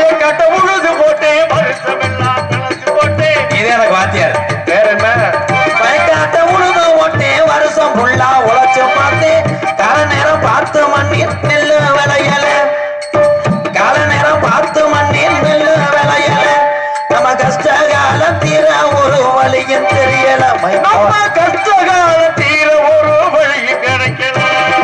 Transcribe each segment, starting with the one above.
கட்ட உழுது போட்டேன் வருஷமெல்லாம் கலந்து போட்டேன் இது எனக்கு வாத்தியார் வேற என்ன வயக்காட்ட உழுது ஓட்டே வருஷம் ஃபுல்லா உழைச்சு பார்த்து கால நேரம் பார்த்து மண்ணில் நெல்லு விளையல கால நேரம் பார்த்து மண்ணில் நெல்லு விளையல நம்ம கஷ்ட காலம் தீர ஒரு வழியும் தெரியல My God. நம்ம கஷ்டகால தீர ஒரு வழி கிடைக்கல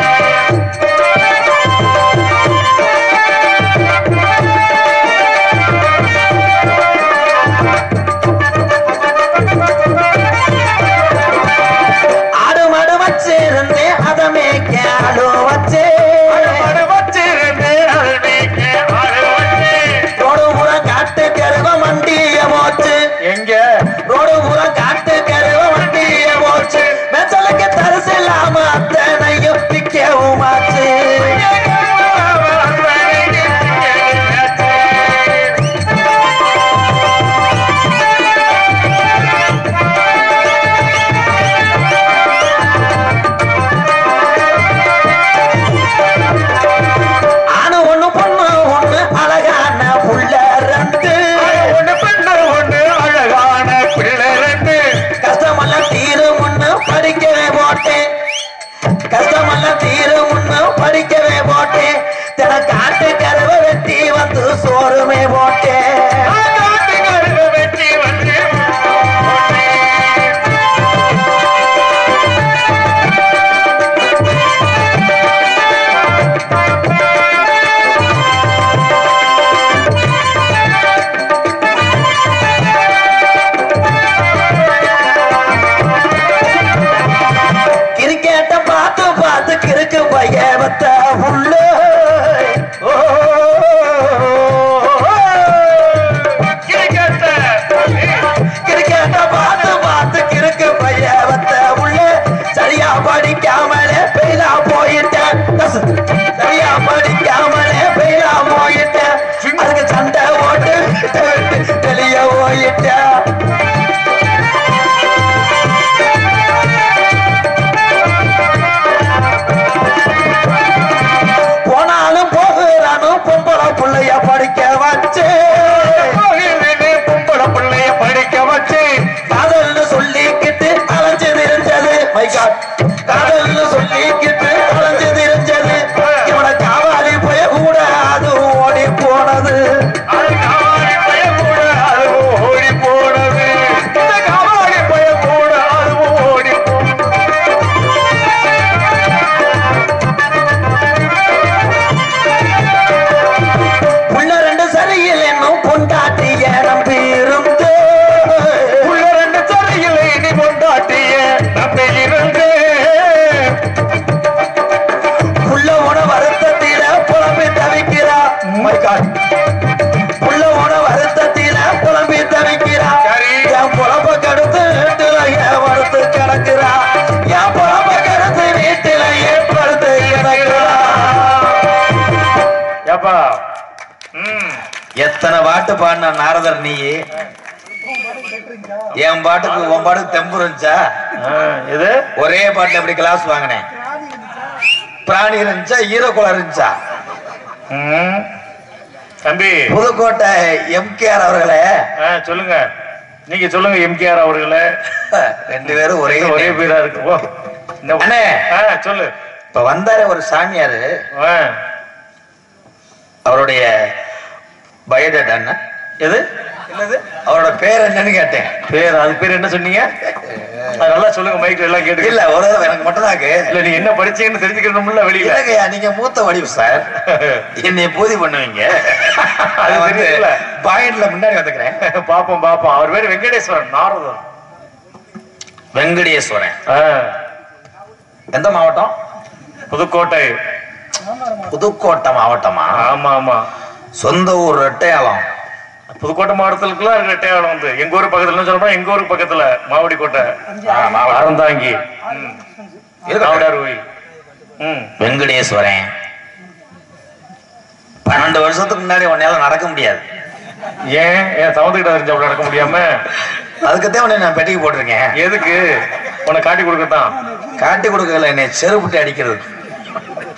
ஆடு மாடு வச்சிருந்து அதமே கேடு வச்சு அடு வச்சிருந்தேன் அருமைக்கு ஆடு வச்சேன் ரோடு முறை காட்டு கருவ மண்டிய போச்சு எங்க ரோடு முறை காட்டு கருவ மண்டிய போச்சு மெச்சலுக்கு தரிசு இல்லாம அத்தனையும் விற்கவும் ஆச்சு ஆணு ஒண்ணு பொண்ணு ஒண்ணு அழகான புள்ள ரெண்டு ஒண்ணு பெண்ணு ஒண்ணு அழகான பிள்ளை ரெண்டு கஷ்டமெல்லாம் தீரும் ஒண்ணு படிக்கவே போட்டேன் கஷ்டமெல்லாம் தீரும் ஒண்ணு படிக்கவே போட்டேன் தின காட்டு கருவை வெட்டி வந்து சோறுமே போட்டேன் காட்டுக்காரங்க வெற்றி வந்து கிரிக்கெட்ட பார்த்து பார்த்து கிறுக்கு பையவத்த உள்ள கிரிக்கெட்ட கிரிக்கெட்ட பார்த்து பார்த்து கிறுக்கு பையவத்த உள்ள சரியா படிக்காமலே பெயிலா போயிட்டேன் கசு. சரியா படிக்காமலே பெயிலா போயிட்டேன் அதுக்கு சண்டை ஓட்டு வெளிய போயிட்டேன் போனாலும் போகிறானும் பொம்பளை புள்ளைய படிக்க வச்சு கோயிலிலே பொம்பளை பிள்ளைய படிக்க வச்சு காதல்னு சொல்லிக்கிட்டு அலைஞ்சு தெரிஞ்சது மை காட் காதல்னு சொல்லிக்கிட்டு அலைஞ்சு தெரிஞ்சது இவனை காவாலி போய் கூட அது ஓடி போனது அது காவாடி பய கூட அதுவும் ஓடி போனது இந்த காவாடி பய கூட அதுவும் ஓடி போனது புள்ள ரெண்டு சரியில் என்னும் பொண்டாட்டிய நம்பி இருந்து உள்ள ரெண்டு சரியில்லை நீ கொண்டாட்டிய நம்பி இருந்து புள்ள உன வருத்தத்தில புலம்பி தவிக்கிறா மை காட் புள்ள உன வருத்தத்தில புலம்பி தவிக்கிறா சரி. என் புலம்ப கடுத்து வீட்டுல ஏன் வறுத்து கிடக்குறா என் புலம்ப கடுத்து வீட்டுல ஏன் படுத்து கிடக்குறா ஏப்பா ம் எத்தனை பாட்டு பாடின நாரதர் நீ என் பாட்டுக்கு உன் பாட்டுக்கு தெம்பு இருந்துச்சா இது ஒரே பாட்டு எப்படி கிளாஸ் வாங்கினேன் பிராணி இருந்துச்சா ஈரக்குளம் இருந்துச்சா ம். தம்பி புதுக்கோட்டை எம்கேஆர் அவர்களே ஆ, சொல்லுங்க நீங்க சொல்லுங்க எம்கேஆர் அவர்களே ரெண்டு பேரும் ஒரே ஒரே name. பேரா இருக்கு ஓ இந்த- அண்ணே. ஆ, சொல்லு இப்ப வந்தாரு ஒரு சாமியாரு ஆ, அவருடைய பயோடேட்டா என்ன எது என்னது அவரோட பேர் என்னன்னு கேட்டேன் பேர் அது பேர் என்ன சொன்னீங்க அது நல்லா சொல்லுங்க மைக்ல எல்லாம் கேட்டு இல்ல ஒரு தடவை எனக்கு மட்டும் தாக்கு இல்ல நீங்க என்ன படிச்சீங்கன்னு தெரிஞ்சுக்கணும்ல வெளியில இல்லைங்கய்யா நீங்க மூத்த வடிவு சார் என்னை பூதி பண்ணுவீங்க அது அது வந்து தெரியல. பாயிண்ட்ல முன்னாடி வந்துக்கிறேன் பாப்போம் பாப்போம் அவர் பேர் வெங்கடேஸ்வரன் நாரதர் வெங்கடேஸ்வரன் ஆ, எந்த மாவட்டம் புதுக்கோட்டை புதுக்கோட்டை மாவட்டமா ஆமா ஆமா சொந்த ஊர் ரெட்டையாளம் புதுக்கோட்டை மாவட்டத்துக்குலாம் இருக்கிற டேவலம் வந்து எங்க ஊர் பக்கத்துல சொல்லணும் எங்க ஊருக்கு பக்கத்துல மாவடி கோட்டை அறந்தாங்கி ம். இருக்கட்டும். நாவடார் கோயில் ம் வெங்கடேஸ்வரன் பன்னெண்டு வருஷத்துக்கு முன்னாடி உன்னால நடக்க முடியாது ஏன் ஏன் சமத்துக்கிட்ட தெரிஞ்ச நடக்க முடியாம அதுக்குத்தான் உன்னை நான் பெட்டிக்கு போட்டிருக்கேன் எதுக்கு உனக்கு காட்டி கொடுக்கத்தான் காட்டி கொடுக்கல என்னை செருப்புட்டு அடிக்கிறது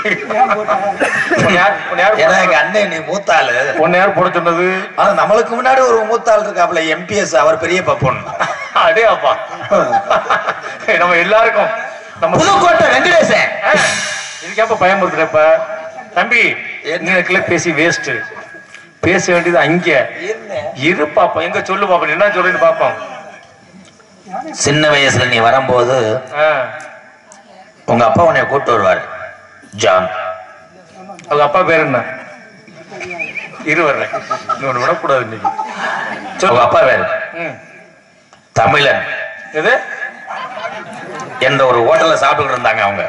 உன்னை யார் உன்னை யார் ஏன்னா போட- எங்க அண்ணன் நீ மூத்தாளு உன்னை யார் போட சொன்னது ஆனா நம்மளுக்கு முன்னாடி ஒரு மூத்தாள் இருக்காப்ல எம்பிஎஸ் அவர் பெரிய பப்பன் அடே அப்பா நம்ம எல்லாருக்கும் நம்ம புதுக்கோட்டை வெங்கடேசன் ஆ, இதுக்கேப்ப பயமுறுத்துறப்ப தம்பி என்னக்குள்ள பேசி வேஸ்ட் பேச வேண்டியது அங்க இரு பாப்போம் எங்க சொல்லு பாப்போம் என்ன சொல்றேன்னு பாப்போம் சின்ன வயசுல நீ வரும்போது ஆ, உங்க அப்பா உன்னை கூட்டு வருவாரு ஜான் அவங்க அப்பா பேர் என்ன இரு வர்றேன் இன்னொன்னு விடக்கூடாது இன்னைக்கு உங்க சொல்லு அப்பா வேறு ம். தமிழன் எது என்ற ஒரு ஹோட்டல்ல சாப்பிட்டுக்கிட்டு இருந்தாங்க அவங்க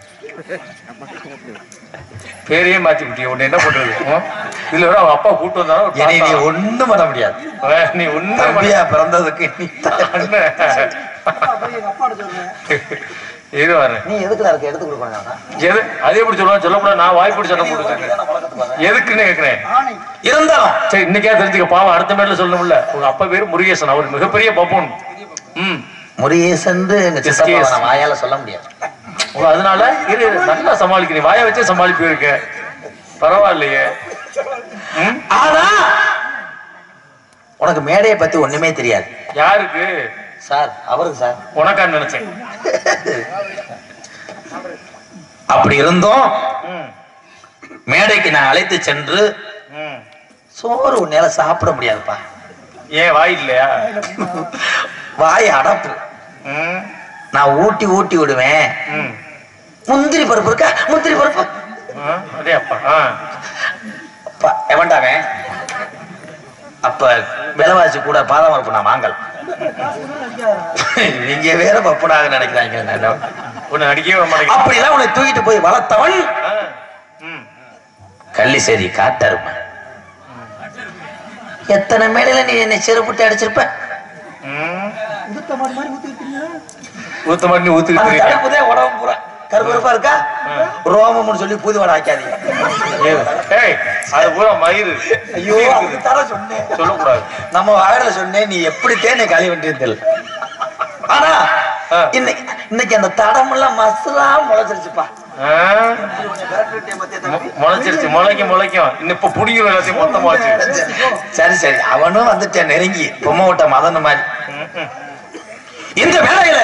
பேரையே மாத்தி விட்டிய உன்னை என்ன பண்றது ஆ? இதுல விட அவங்க அப்பா கூட்டு வந்தாலும் ஒரு இனி நீ தாத்தா. ஒண்ணும் பண்ண முடியாது ஆ, நீ ஒண்ணு தம்பியா பிறந்ததுக்கு நீ த- இரு வரேன் நீ எதுக்குடா இருக்க எடுத்து கொடுக்கணும் எது அது எப்படி சொல்லுவா சொல்லக்கூடாது நான் வாய்ப்படி சட்டம் போட்டு வச்சிருக்கேன் எதுக்குன்னு கேக்குறேன் இருந்தாலும் சரி இன்னைக்கே தெரிஞ்சுக்க பாவம் அடுத்த மேல சொல்லணும்ல உங்க அப்பா பேரு முருகேசன் அவர் மிகப்பெரிய பப்போன் ம் முருகேசன் எங்க சித்தப்பா நான் வாயால சொல்ல முடியாது ஓ, அதனால இரு நல்லா சமாளிக்கிறீங்க வாயை வச்சே சமாளிப்பு இருக்க பரவாயில்லையே ம் ஆனா உனக்கு மேடையை பத்தி ஒண்ணுமே தெரியாது யாருக்கு சார் அவருக்கு சார் உனக்கான்னு நினைச்சேன் அப்படி இருந்தும் ம் மேடைக்கு நான் அழைத்து சென்று ம் சோறு உன்னால சாப்பிட முடியாதுப்பா ஏன் வாய் இல்லையா வாய் அடப்பு ம் நான் ஊட்டி ஊட்டி விடுவேன் ம் முந்திரி பருப்பு இருக்கா முந்திரி பருப்பு ஆ, அதே அப்பா ஆ அப்பா, எவன்டாவன் அப்ப விலைவாசி கூட பாதாம் பருப்பு நான் வாங்கல நீங்க வேற பப்புடாக நினைக்கிறாங்க நான். உன்னை அடிக்கவே விட மாட்டேங்க அப்படிலாம் உன்னை தூக்கிட்டு போய் வளர்த்தவன் ஆ, ம் கள்ளிசேரி காட்டருமை எத்தனை மேடையில நீ என்னை செருப்புட்டு அடிச்சிருப்ப ம் ஊத்த மாட்டி அந்த ஊத்துக்கிட்டு தடுப்புதே உடம்பு பூரா கருப்பருப்பா இருக்கா ரோமம்னு சொல்லி புது வடை ஆக்காதீங்க ஏய் அது பூரா மயிறு ஐயோ அது தர சொன்னேன் சொல்லக்கூடாது நம்ம வாயில சொன்னேன் நீ எப்படி தேனை காலி பண்ணிட்டு தெரியல ஆனா ஆ. இன்னைக்கு இன்னைக்கு அந்த தடம் எல்லாம் மசுரா முளைச்சிருச்சுப்பா ஆ? மு- முளைச்சிருச்சு முளைக்கும் முளைக்கும் இன்னும் இப்ப புடிங்கிற எல்லாத்தையும் மொத்தமாச்சு சரி சரி அவனும் வந்துட்டேன் நெருங்கி பொம்மை விட்ட மதன மாதிரி ம், ம். இந்த வேலையில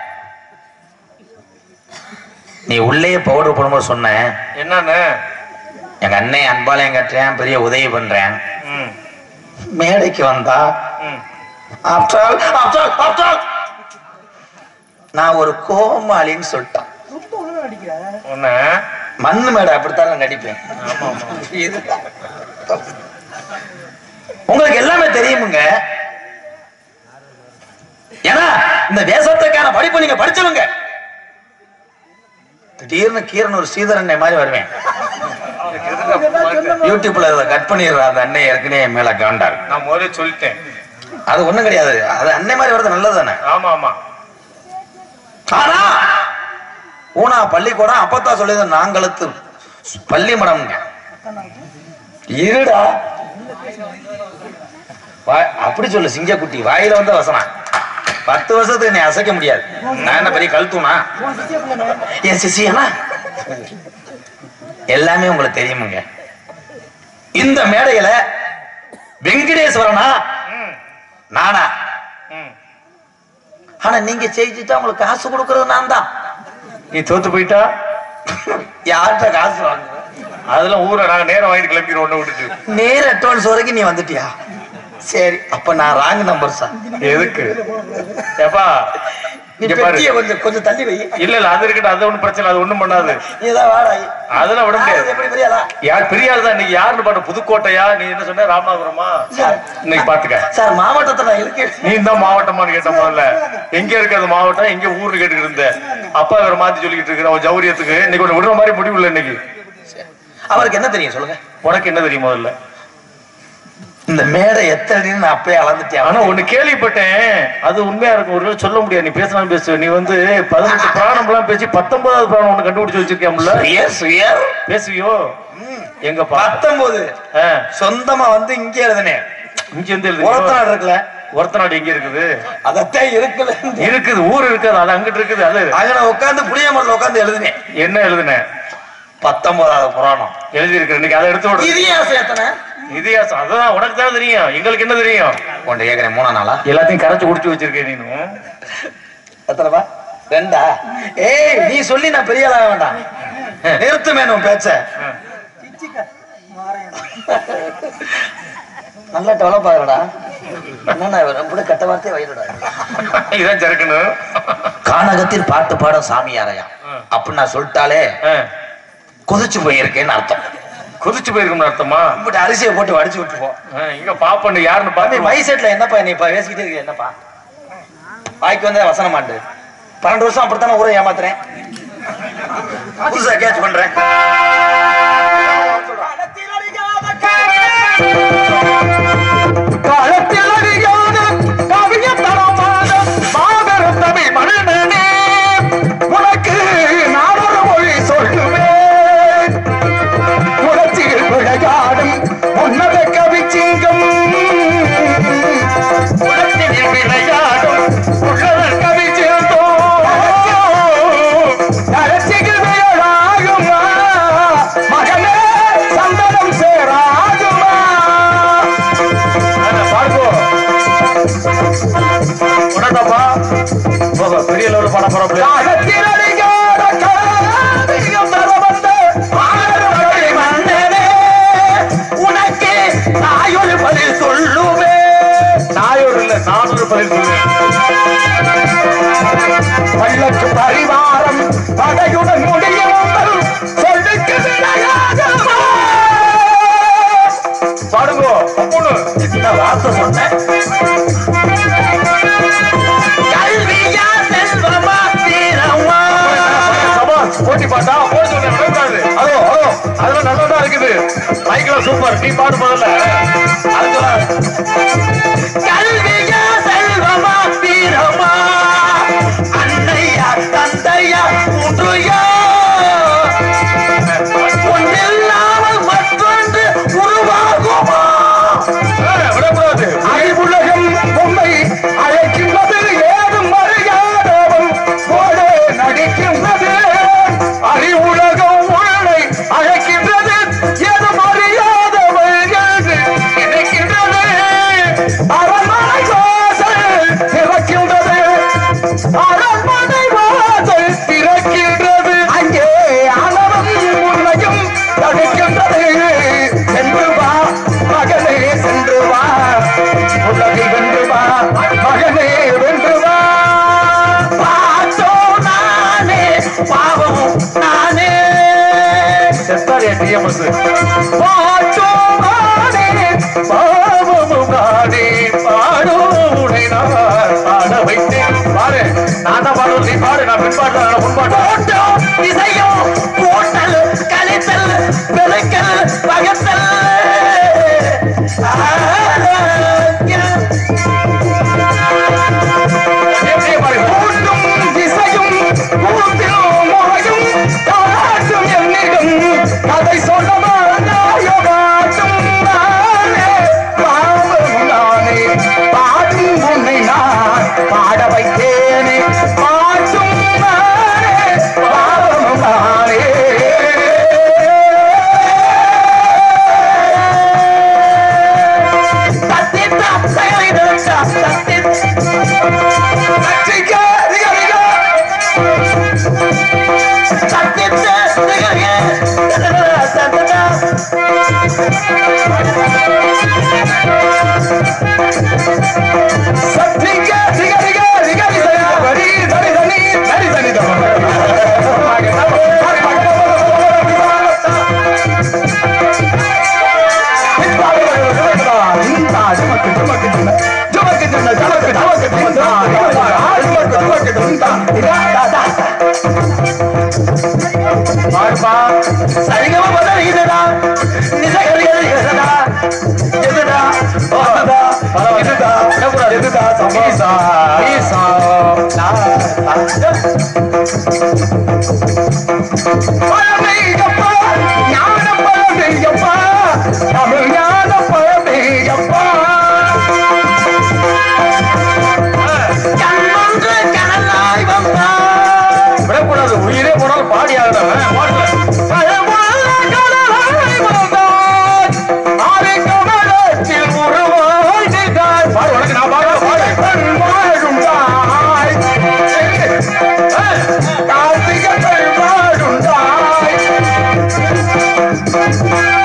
நீ உள்ளே பவுடர் போடும்போது சொன்ன என்னன்னு எங்க அண்ணன் அன்பாலயம் கட்டுறேன் பெரிய உதவி பண்றேன் ம், மேடைக்கு வந்தா ம். after all, after all, after all, நான் ஒரு கோமாளின்னு சொல்லிட்டான் உன்னை மண்ணு மேடை அப்படித்தான் நான் நடிப்பேன் ஆமா ஆமா இதுதான். உங்களுக்கு எல்லாமே தெரியுமுங்க ஏன்னா இந்த தேசத்துக்கான படிப்பு நீங்க படிச்சவங்க திடீர்னு கீரன் ஒரு சீதரண்ணை மாதிரி வருவேன் யூடியூப்ல இதை கட் பண்ணிடுற அந்த அண்ணன் ஏற்கனவே என் மேல காண்டாரு நான் முதல்ல சொல்லிட்டேன் அது ஒண்ணும் கிடையாது அது அன்னை மாதிரி வர்றது நல்லது தானே ஆமா ஆமா ஆனா ஊனா பள்ளிக்கூடம் அப்பத்தான் சொல்லியது நாங்களுக்கு பள்ளி மடம்ங்க இருடா வா- அப்படி சொல்லு சிங்கக்குட்டி வாயில வந்த வசனம் பத்து வருஷத்துக்கு நீ அசைக்க முடியாது நான் என்ன பெரிய கழுத்துனா என் சிசியனா எல்லாமே உங்களுக்கு தெரியுமுங்க இந்த மேடையில வெங்கடேஸ்வரனா ம், நானா ம். ஆனா நீங்க ஜெயிச்சுட்டா உங்களுக்கு காசு கொடுக்கறது நான் தான் நீ தோத்து போயிட்டா யார்கிட்ட காசு வாங்க அதெல்லாம் ஊரை நாங்க நேரம் வாங்கிட்டு கிளம்பிடுவோம் ஒண்ணு விட்டுட்டு நேர் அட்வான்ஸ் வரைக்கும் நீ வந்துட்டியா சரி அப்ப நான் ராங் நம்பர் சார் எதுக்கு ஏப்பா நீ இங்க பாரு பெட்டியை கொஞ்சம் கொஞ்சம் தள்ளி வை இல்ல இல்ல அது இருக்கட்டும் அது ஒண்ணும் பிரச்சனை இல்ல, அது ஒண்ணும் பண்ணாது நீ தான் வாடா அதெல்லாம் விட யாரு முடியாது எப்படி பெரியாளா யார் பெரிய ஆள் தான் இன்னைக்கு யாருன்னு பாட்டு புதுக்கோட்டையா நீ என்ன சொன்ன ராமநாதபுரமா இன்னைக்கு பாத்துக்க சார் மாவட்டத்துல நான் இருக்கேன் நீ தான் மாவட்டமான்னு கேட்ட முதல்ல எங்க இருக்கு அந்த மாவட்டம் எங்க ஊர்னு கேட்டுக்கிட்டு இருந்த அப்பா வேற மாத்தி சொல்லிக்கிட்டு இருக்கிற அவன் ஜௌரியத்துக்கு இன்னைக்கு ஒண்ணு விடுற மாதிரி முடிவு இல்லை இன்னைக்கு அவருக்கு என்ன தெரியும் சொல்லுங்க உனக்கு என்ன தெரியும் முதல்ல இந்த மேடை எத்தனைன்னு நான் அப்பயே அளந்துட்டேன் ஆனா ஒண்ணு கேள்விப்பட்டேன் அது உண்மையா இருக்கும் ஒரு வேளை சொல்ல முடியாது நீ பேசலாம் பேசுவ நீ வந்து பதினெட்டு பிராணம் எல்லாம் பேசி பத்தொன்பதாவது பிராணம் ஒண்ணு கண்டுபிடிச்சு வச்சிருக்கியாம்ல சுயர் சுயர் பேசுவியோ எங்கப்பா பத்தொன்பது ஆ, சொந்தமா வந்து இங்கே எழுதுனேன் இங்க இருந்து எழுது ஒருத்தநாடு இருக்குல்ல ஒருத்த நாடு எங்க இருக்குது அதத்தான் இருக்குல்ல இருக்குது ஊர் இருக்குது அது அங்கிட்டு இருக்குது அது அங்க நான் உட்காந்து புளிய மரத்துல உட்காந்து எழுதுனேன் என்ன எழுதுன பத்தொன்பதாவது புராணம் எழுதி இன்னைக்கு அதை எடுத்து விடு இதிகாசம் எத்தனை இதிகாசம் அதான் உனக்கு தான் தெரியும் எங்களுக்கு என்ன தெரியும் கொண்டு கேக்குறேன் மூணா நாளா எல்லாத்தையும் கரைச்சு குடிச்சு வச்சிருக்கேன் நீனும் எத்தனைப்பா ரெண்டா ஏய் நீ சொல்லி நான் பெரிய ஆளாக வேண்டாம் நிறுத்துமே உன் பேச்ச நல்லா டெவலப் ஆகுறடா என்னண்ணா இவன் ரொம்ப கெட்ட வார்த்தையே வயிறுடா இதான் சரக்கணும் கானகத்தில் பாட்டு பாடும் சாமியாரையா அப்படின்னு நான் சொல்லிட்டாலே கொதிச்சு போயிருக்கேன்னு அர்த்தம் குதிச்சு போயிருக்கோம்னு அர்த்தமா இப்படி அரிசியை போட்டு வடிச்சு விட்டுருவோம் ஆ, இங்க பாப்பண்டு யாருன்னு பாப்பி பாத்து வயசேட்ல என்னப்பா நீ இப்ப பேசிக்கிட்டே இருக்க என்னப்பா வாய்க்கு வந்தா வசன மாட்டு பன்னெண்டு வருஷம் அப்படித்தானே ஊரை ஏமாத்துறேன் புதுசா கேட்ச் பண்றேன் காலத்தில் அறியாத கவியத்தனமான மாபெரும் தமிழ் மனிதனே உனக்கு நான் ஒரு மொழி சொல்லுவேன் உணர்ச்சியில் விளையாடும் உன்னத கவிச்சிங்கம் உணர்ச்சியில் விளையாடும் உள்ளத கவிச்சிங்கோ அலட்சியில் விளையாடுமா மகனே சந்தனம் சேராகுமா உடனப்பா போக பெரிய லெவல் படம் போறப்ப உனக்கு தாயொரு பதில் சொல்லுவே நாயூர் இல்ல நானூறு பதில் சொல்லுவேன் பல்லக்கு பரிவாரம் படையுடன் முடியாமல் சொல்லுக்கு விளையாடுமா பாடுங்கோ அப்போனு இந்த வார்த்தை சொன்னேன் கல்வியா செல்வமா தீரமா சபாஸ் போட்டி பாட்டா போட சொல்றேன் விடக்கூடாது அதோ அதோ அதெல்லாம் நல்லதா இருக்குது மைக்கெல்லாம் சூப்பர் நீ பாடு முதல்ல அது சொல்லாத. கல்வியா செல்வமா தீரமா அன்னையா தந்தையா மூன்றுயா ஒன்றில்லாமல் மற்றொன்று உருவாகுமா ஏய், விடக்கூடாது அறிவுலகம் உண்மை அழைக்கின்றது ஏதும் அறியாதவன் போல நடிக்கின்றது அறிவுலகம் உண்மை அழைக்கின்றது ஏதும் அறியாதவன் என்று நினைக்கின்றது அரண்மனை வாசல் திறக்கின்றது அரண்மனை வாசல் திறக்கின்றது அங்கே ஆனவன் உண்மையும் தடுக்கின்றது சென்று வா மகனே சென்று வா உலகை வென்று வா மகனே வென்று வா பாசோ நானே பாவம் நானே செத்தார் என் டிஎம்எஸ் பாசோ நானே பாவமும் நானே பாடோடை நான் பாட வைத்தேன் பாரு நான் தான் பாடுவது நீ பாடு நான் பின் பாட்டு நான் முன் பாட்டு கூட்டம் இசையும் கூட்டல் கழித்தல் பெருக்கல் பகத்தல் நீ பாரு கூட்டும் இசையும் கூட்டிலும் முறையும் காட்டும் என்னிடம் கதை சொல்லமா நாயகாட்டும் நானே பாவம் நானே பாடும் உன்னை நான் பாட வைத்தேனே பாட்டும் நானே பாவம் நானே தத்தி தத்தை தத்தி தத்திக்க ரிக ரிக சத்தித்த ரிக ரிக தத்தா சத்திக்க ரிக ரிக ரிக ரிக வரி தரி தனி தரி தனி பாருப்பா சரிகம பத இதுடா நிசகரிகள் எதுடா எதுடா அதுடா இதுடா எதுடா சமோசா ஈசா பழமையப்பா ஞான பழமையப்பா தமிழ் ஞான பழமையப்பா கண்ணொன்று கனலாய் வந்தா விடக்கூடாது உயிரே போனாலும் பாடி ஆகணும் பாடல பழமொழி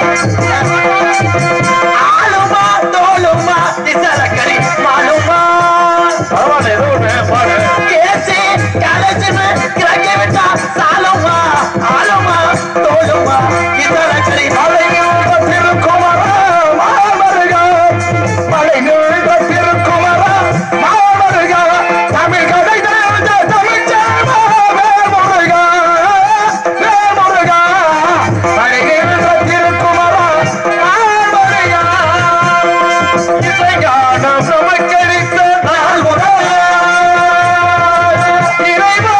ஆளுமா தோளுமா இசலக்கடி மாலுமா பரவாயில்ல ஏதோ ஒண்ணு பாடு கேசி கலைச்சுன்னு கிறக்கி விட்டா சாலுமா ஆளுமா தோளுமா இசலக்கடி திருக்குமரா மாமருகா மலை நீழ்ந்த திருக்குமரா மாமருகா தமிழ் கதை தெரிந்த தமிழ்ச்செல்வா வேமுருகா வேமுருகா மலை நீழ்ந்த திருக்குமரா மாமருகா இசைஞானம் நமக்களித்த நாள் முதல் இறைவா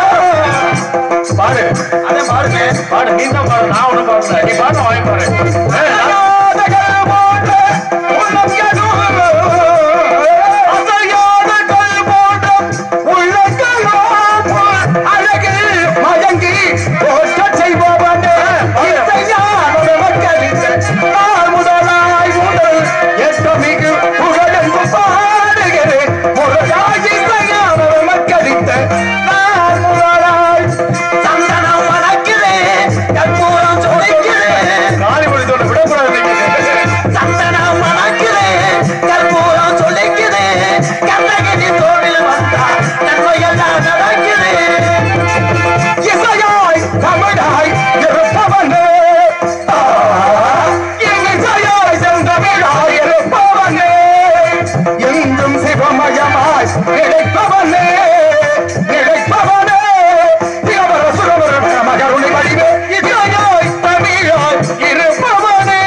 பாடு அதை பாருங்க பாடு நீ தான் பாடு நான் ஒண்ணும் பாடல நீ பாடு வாங்கி பாரு ஏய், நான் அநாதகள் போன்ற உள்ளம் எதுவும் அசையாதகள் போன்ற உள்ளங்களும் அழகில் மயங்கி போற்றச் செய்பவனே இசையான மக்களின் நாள் முதலாய் முதல் எட்டமிகு புகழென்று பாடுகிறேன் முறையாய் இசையான மக்களித்த நாள் முதலாய் சந்தனம் மணக்குது கற்பூரம் சுவைக்குது காளி மொழித்தோட விடக்கூடாது நீங்க. சந்தனம் மணக்குது கற்பூரம் சுளைக்குது கண்ணகிரி கோவில் வந்தா நன்மையெல்லாம் நடக்குது இசையாய் தமிழாய் இருப்பவனே ஆ, இசையாய் செந்தமிழாய் இருப்பவனே எங்கும் சிவமயமாய் நிலைப்பவனே நிலைப்பவனே திகவர சுரவர மகருணி வடிவே இசையாய் தமிழாய் இருப்பவனே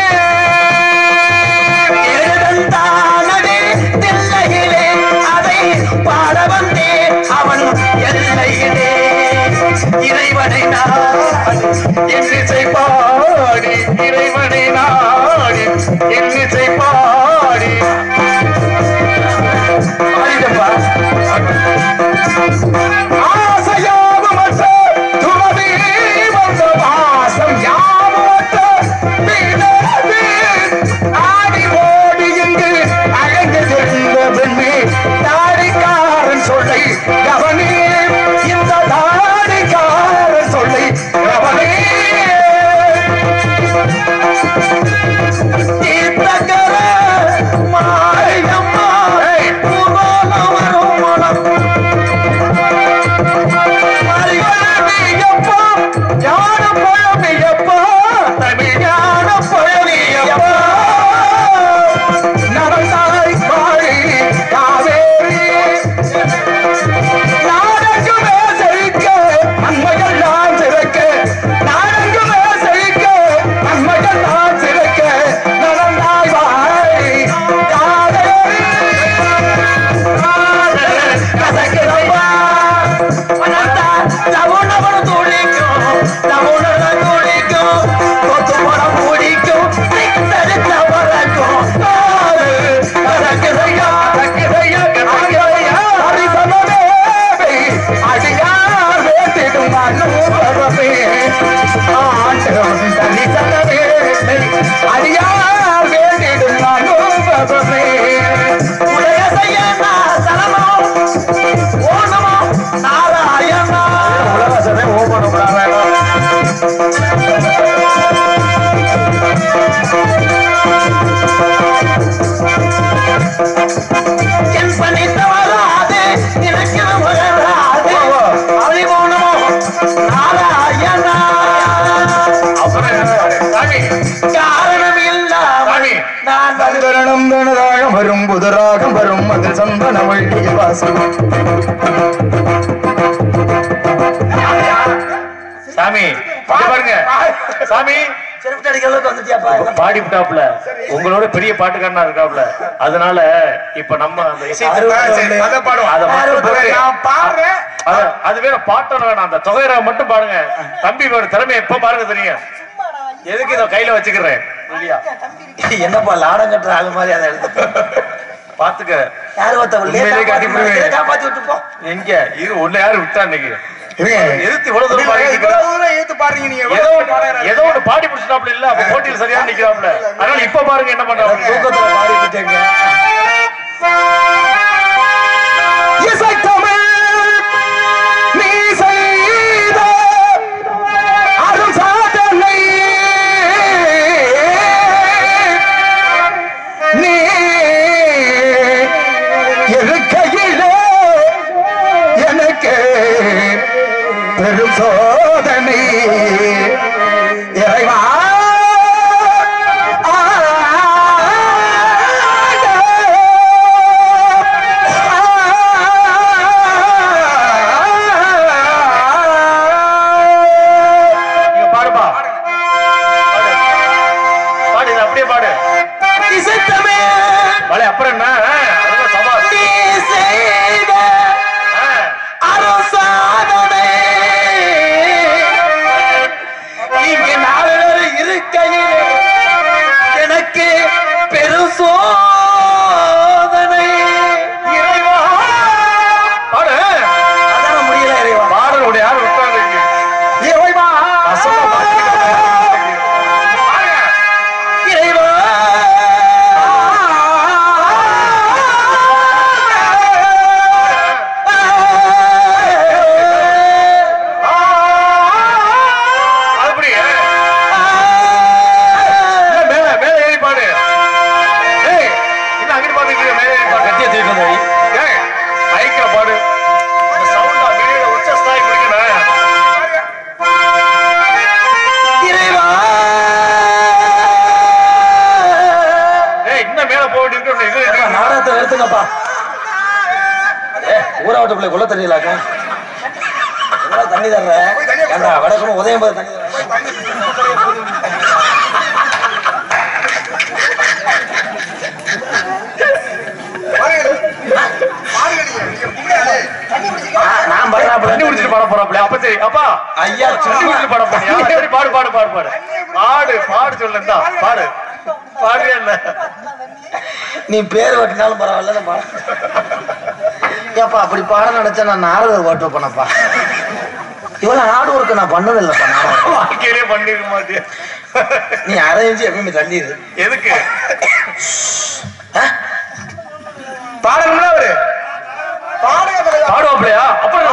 எழுதந்தானடி தில்லையிலே அதை பாட வந்தே அவன் எல்லையிலே இறைவனை நான் இன்னிசை பாடி இறைவனை நாடி இன்னிசை பாடி பாடிட்டப்பா ஆசையாகுமற்ற துறவி வந்த வாசம் யாவுமற்ற பிறவி ஆடி ஓடி இங்கு அழகு தெரிந்த பெண்ணே தாடிக்காரன் சொல்லை கவனி இந்த தாடிக்காரன் சொல்லை கவனி தீர்த்தக்கர மாரியம்மா பூகோளம் வரும் மனம் பழமியப்பா ஞான பழமியப்பா தமிழ் ஞான பழமியப்பா நடந்தாய் பாடி காவேரி நாடெங்குமே செழிக்க நன்மையெல்லாம் சிறக்க நாடெங்குமே செழிக்க நன்மையெல்லாம் சிறக்க நடந்தாய் வாழி காவேரி கசக்கிறப்பா மனத்தா தவுணவன் துடிக்கும் தவுணன துடிக்கும் கொத்து படம் பிடிக்கும் தடுத்த பறக்கும் கரக்கிறையா கரக்கிறையா கரக்கிறையா ஹரிசமதேவி அடியார் வேட்டிடும் அனுபவமே ஆண்டவன் தனிசனவே அடியார் வேட்டிடும் அனுபவமே உடைய செய்யனா சலமோ ஓணமோ நாராயணா உலகசமே ஓபன் என் பணித்த வராது எனக்கு வராது அவளி ஓணமோ நாராயணா அப்புறம் என்ன? சாமி காரணம் இல்லாமல் சாமி நான் வந்து சந்தனம் தனதாகம் வரும் புதராகம் வரும் அதில் சந்தன வழிய வாசம் சாமி இங்க பாருங்க சாமி செருப்பு அடிக்கிற அளவுக்கு வந்துட்டியாப்பா பாடி விட்டாப்ல உங்களோட பெரிய பாட்டுக்காரனா இருக்காப்ல அதனால இப்ப நம்ம அந்த இசை அதை பாடுவோம் அதை மட்டும் போட்டு- நான் பாடுறேன் அது- அது வேற பாட்டம் வேணாம் அந்த தொகையரா மட்டும் பாடுங்க தம்பி ஒரு திறமை எப்ப பாருங்க தெரியும் எதுக்கு இதை கையில வச்சுக்கிறேன் இல்லையா என்னப்பா லாடம் கட்டுற ஆளு மாதிரி அதை எடுத்து பாத்துக்க யாரு ஒருத்தவங்க உண்மையிலேயே கட்டி போடுவேன். காப்பாத்தி விட்டு போ எங்க இரு உன்னை யாரு விட்டா இன்னைக்கு இருங்க. எதிர்த்து இவ்வளவு தூரம் பாடிட்டு இருக்கிற? இவ்வளவு தூரம் இழுத்து பாடுறீங்க நீங்க ஏதோ ஒண்ணு- ஏதோ ஒண்ணு பாடி முடிச்சிட்டாப்ல இல்ல அப்ப போட்டியில் சரியா நிக்கிறாப்ல அதனால இப்ப பாருங்க என்ன பண்றாங்க தூக்கத்துல பாடிக்கிட்டேங்க இசைத்தமிழ் நீ செய்த அரும் சாதனை அப்படியே பாடு இசைத்தமே பலே அப்புறம் என்ன ஆ, அதெல்லாம் சபாஷ் நீ செய்த ஆ, அரசாதனை இங்க நாலு பேர் இருக்கையிலே எனக்கு பெரும் சோதனை இறைவா பாடு அதான முடியல இறைவா பாடலுடைய யார் விட்டாங்க இறைவா வசமா மாத்திக்கிட்டாங்க. பாருங்க. இறைவா அப்படி இல்ல, மேல மேல ஏறி பாடு ஏய் என்ன அங்கிட்டு பாத்துக்கிட்டு மேல ஏறி பாடு கத்திய தூக்கிட்டு வந்து வை. ஏய் மைக்ல பாடு இந்த சவுண்டா வெளியில உச்ச ஸ்தாய் பிடிக்கணும் இறைவா ஏய் இன்னும் மேல போக வேண்டியிருக்கு இது ஏப்பா, இது. நாடகத்தை நிறுத்துங்கப்பா ஏ ஊராவட்டு பிள்ளை குள்ள தண்ணியிலாக்க தண்ணி தர்ற ஏண்டா வடக்கணும் உதயம் போது தண்ணி தர்ற நான் தண்ணி பண்ண குடிச்சிட்டு பாட போறாப்ல அப்ப சரி அப்பா ஐயா தண்ணி சும்மா குடிச்சிட்டு பாட போறியா சரி பாடு பாடு பாடு பாடு பாடு பாடு சொல்லுந்தா பாடு பாடுறியா என்ன நீ பேர் வெட்டினாலும் பரவாயில்ல நான் பாட ஏப்பா அப்படி பாட நினைச்சா நான் நாரதர் ஓட்டு பண்ணப்பா இவ்வளவு நாடு ஒர்க்கு நான் பண்ணதில்லைப்பா நாடகம். வாழ்க்கையிலே பண்ணிருக்க மாட்டியா நீ அரைஞ்சு எப்பயுமே தள்ளிடு எதுக்கு பாடணும்ல அவரு பாடுவாப்லையா அப்புறம்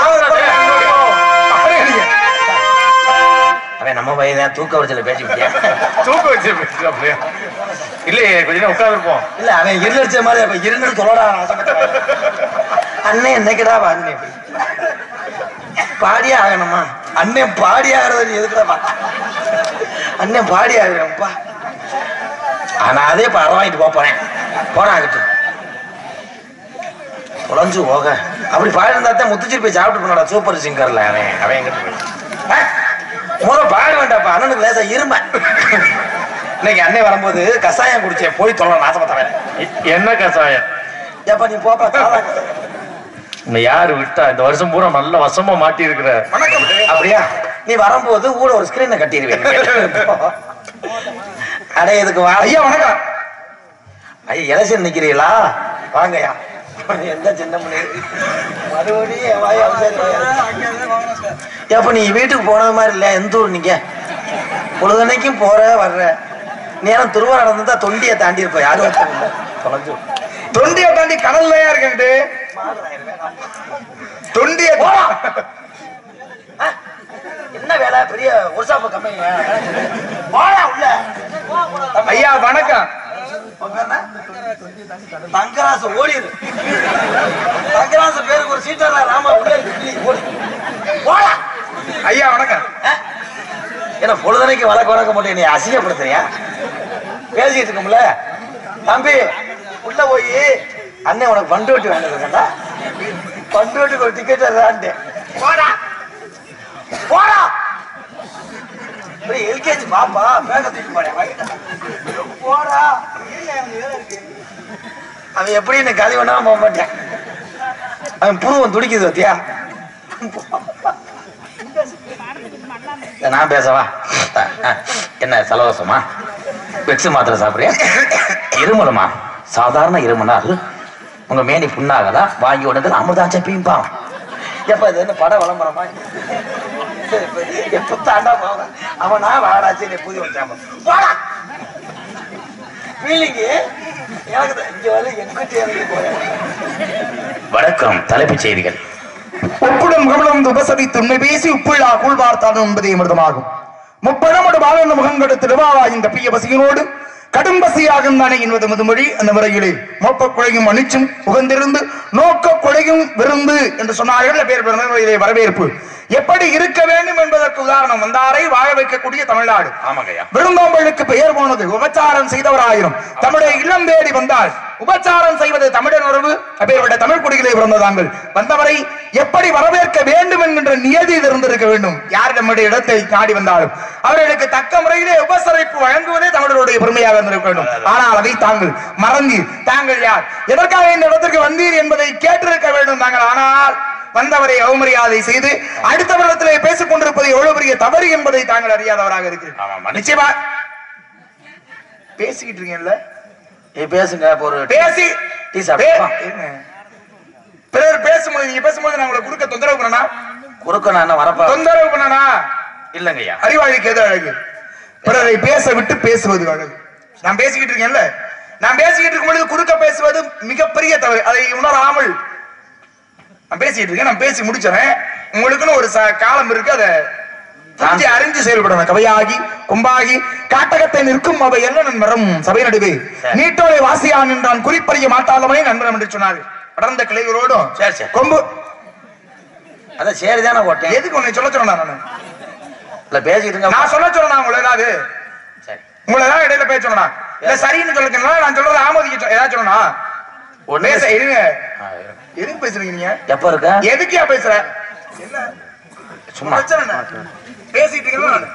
அவன் நம்ம பையன் தான் தூக்க வச்சல பேசிக்கிட்டியா தூக்க வச்சு பேசுறாப்லையா இல்லையே கொஞ்ச நேரம் உட்காந்துருப்போம் இல்ல அவன் இருளடிச்ச மாதிரி அப்ப இருண்டு சொல்லடா அண்ணன் என்னைக்குடா வாங்க பாடியே ஆகணுமா அண்ணன் பாடி ஆகிறது நீ எதுக்குடா பா அண்ணன் பாடி ஆகிறேன்ப்பா ஆனா அதே படம் வாங்கிட்டு போப் போறேன் போனாகட்டும் தொலைஞ்சு போக அப்படி பாடிருந்தா தான் முத்துச்சிரி போய் சாப்பிட்டு போனடா சூப்பர் சிங்கர்ல அவன் அவன் எங்கிட்ட போய் முத பாட வேண்டாப்பா அண்ணனுக்கு லேசா இரும இன்னைக்கு அண்ணன் வரும்போது கசாயம் குடிச்சேன் போய் தொலை நாசமத்தவன் என்ன கசாயம் ஏப்பா நீ போப்பா தாவா. உன்னை யாரு விட்டா இந்த வருஷம் பூரா நல்ல வசமா மாட்டி இருக்கிற அப்படியா நீ வரும்போது ஊட ஒரு ஸ்கிரீனை கட்டிடுவேன் அடே இதுக்கு வா ஐயா வணக்கம் ஐயா எலெக்ஷன் நிக்கிறீங்களா வாங்கய்யா எந்த சின்ன மணி மறுபடியும் என் வாய் அவசரம் வாய். ஏப்பா நீ வீட்டுக்கு போனது மாதிரி இல்லையா எந்த ஊர் நீங்க பொழுதனைக்கும் போற வர்ற நேரம் திருவாரூர் நடந்தா தொண்டியை தாண்டி இருப்ப யாரும் ஒருத்தரும் இல்ல. தொலைஞ்சு தொண்டியை தாண்டி கடல்லையா இருக்கட்டு தொண்டிய போடா. ஆ? என்ன வேலை பெரிய ஒர்ஷாப் கம்பெனி போடா உள்ள ஐயா வணக்கம் உன் பேர் என்ன? தங்கராசு ஓடிடு தங்கராசு பேருக்கு ஒரு சீட்டா ராமா உள்ள இருக்கு, கிளி, ஓடு போடா ஐயா வணக்கம் ஆ? என்ன பொழுதனைக்கு வழக்கு வழக்க மாட்டேன் நீ அசிங்கப்படுத்துறியா பேசிட்டு இருக்கோம்ல தம்பி உள்ள போய் அண்ணன் உனக்கு பண்டு வெட்டி வாங்கிட்டு பண்டு வெட்டுக்கு ஒரு டிக்கெட் தர்றான்ட்டு போடா போடா எல்கேஜி பாப்பா பேக தூக்கி போறேன் வாங்கிட்டா. போடா அவன் எப்படி என்ன கதை வேணாம போக மாட்டேன் அவன் புருவம் துடிக்குது பத்தியா நான் பேசவா அஹ், அஹ், என்ன சலவசமா வெக்ஸ் மாத்திரை சாப்பிடுறியா இருமலுமா சாதாரண இருமனால் உங்க மேனி புண்ணாகதா வாங்கி உடனே அமிர்தாச்சம் பீம்பா எப்ப இது என்ன பட விளம்பரமா எப்ப தாண்டா போவேன் அவனா வாடாச்சு நீ புதி வச்சாம போடா ஃபீலிங்கு எனக்கு தான் இங்க வந்து எங்கிட்ட இறங்கி போறேன் வணக்கம் தலைப்புச் செய்திகள் உப்புடும் கமலம் உபசரி துண்மை பேசி உப்புள்ளா கூழ்வார்த்தான் என்பதே மிருதமாகும் முப்பழமோடு வாழ்ந்த முகங்கொடு திருவாவா இந்த பிய பசியினோடு கடும் பசியாகும் தானே என்பது முதுமொழி அந்த முறையிலே மோப்ப குழையும் அணிச்சும் உகந்திருந்து நோக்க குழையும் விருந்து என்று சொன்னார்கள் பேர் பிறந்தவர்களிலே வரவேற்பு எப்படி இருக்க வேண்டும் என்பதற்கு உதாரணம் வந்தாரை வாழ வைக்கக்கூடிய தமிழ்நாடு ஆமாங்கய்யா விருந்தோம்பலுக்கு பெயர் போனது உபச்சாரம் செய்தவராயிரம் தம்முடைய இல்லம் தேடி வந்தால் உபச்சாரம் செய்வது தமிழர் உறவு அப்பேற்பட்ட தமிழ் குடிகளை பிறந்த தாங்கள் வந்தவரை எப்படி வரவேற்க வேண்டும் என்கின்ற நியதி இது இருந்திருக்க வேண்டும் யார் நம்முடைய இடத்தை நாடி வந்தாலும் அவர்களுக்கு தக்க முறையிலே உபசரிப்பு வழங்குவதே தமிழருடைய பெருமையாக இருந்திருக்க வேண்டும் ஆனால் அதை தாங்கள் மறந்து தாங்கள் யார் எதற்காக இந்த இடத்திற்கு வந்தீர் என்பதை கேட்டிருக்க வேண்டும் தாங்கள் ஆனால் வந்தவரை அவமரியாதை செய்து அடுத்தவரிடத்திலே பேசிக் கொண்டிருப்பது எவ்வளவு பெரிய தவறு என்பதை தாங்கள் அறியாதவராக ஆமா, இருக்கிறீர்கள் மன்னிச்சு- நிச்சயமா பேசிக்கிட்டு இருக்கீங்கல்ல நீ பேசுங்க இப்ப ஒரு பேசி டீ சாப்பிட்டு பே- வா. இருங்க. பிறர் பேசும்போது நீங்க பேசும்போது நான் உங்களை குறுக்க தொந்தரவு பண்ணனா குறுக்க நான் என்ன வரப்பா தொந்தரவு பண்ணனா இல்லைங்கய்யா அறிவாளிக்கு எது அழகு பிறரை பேச விட்டு பேசுவது அழகு நான் பேசிக்கிட்டு இருக்கேன்ல நான் பேசிக்கிட்டு இருக்கும் பொழுது குறுக்க பேசுவது மிகப்பெரிய தவறு அதை உணராமல் நான் பேசிட்டு இருக்கேன் நான் பேசி முடிச்சிடறேன் உங்களுக்குன்னு ஒரு ச- காலம் இருக்கு அதை புரிஞ்சு அறிஞ்சு செயல்படணும் கவையாகி கும்பாகி காட்டகத்தை நிற்கும் அவை எல்லாம் மரம் சபை நடுவே நீட்டோலை வாசியான் என்றான் குறிப்பறிய மாட்டாளமே நண்பரம் என்று சொன்னார் படர்ந்த கிளைகளோடும் சரி, சரி. கொம்பு அதான் சரி தானே போட்டேன் எதுக்கு உன்னை சொல்ல சொன்னா நான் இல்ல பேசிக்கிட்டு இருங்க நான் சொல்ல சொன்னா உங்களை ஏதாவது சரி உங்களை ஏதாவது இடையில பேச சொன்னா இல்ல சரின்னு சொல்லுங்க நான் சொல்றது ஆமோதிக்க சொ- ஏதாவது சொன்னா ஒண்ணு பேச இருங்க ஆ, இருங்க. எதுக்கு பேசுறீங்க நீங்க எப்ப இருக்க எதுக்கியா பேசுற என்ன சும்மா. பிரச்சனை என்ன? பேசிட்டு இருக்கீங்களா நானு?